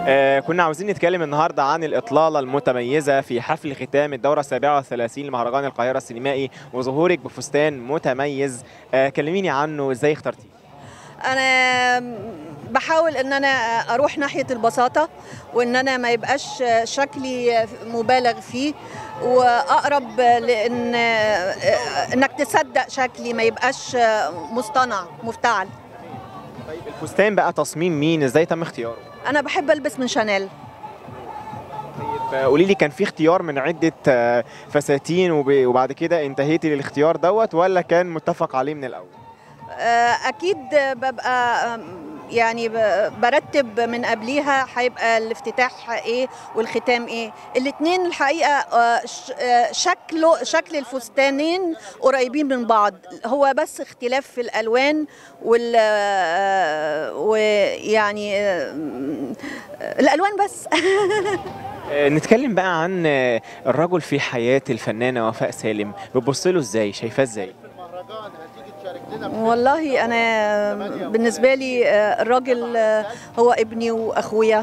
آه كنا عاوزين نتكلم النهارده عن الإطلالة المتميزة في حفل ختام الدورة السابعة والثلاثين لمهرجان القاهرة السينمائي وظهورك بفستان متميز آه كلميني عنه ازاي اخترتيه انا بحاول ان انا اروح ناحيه البساطه وان انا ما يبقاش شكلي مبالغ فيه واقرب لان انك تصدق شكلي ما يبقاش مصطنع مفتعل طيب الفستان بقى تصميم مين ازاي تم اختياره انا بحب البس من شانيل طيب قولي لي كان في اختيار من عدة آه، فساتين وب- وبعد كده انتهيتي للاختيار دوت ولا كان متفق عليه من الأول؟ اكيد ببقى يعني ب- برتب من قبليها هيبقى الافتتاح ايه والختام ايه الاثنين الحقيقه آه، ش- آه، شكله شكل الفستانين قريبين من بعض هو بس اختلاف في الالوان وال آه، ويعني آه، الالوان بس آه، نتكلم بقى عن آه، الرجل في حياة الفنانة وفاء سالم بتبص له ازاي شايفاه ازاي؟ والله انا بالنسبه لي آه، الراجل آه، هو ابني واخويا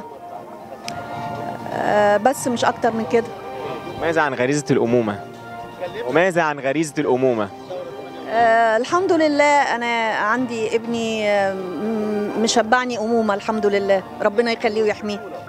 آه، بس مش اكتر من كده ماذا عن غريزة الأمومة؟ وماذا عن غريزة الأمومة؟ آه الحمد لله انا عندي ابني آه، م- مشبعني امومه الحمد لله ربنا يخليه ويحميه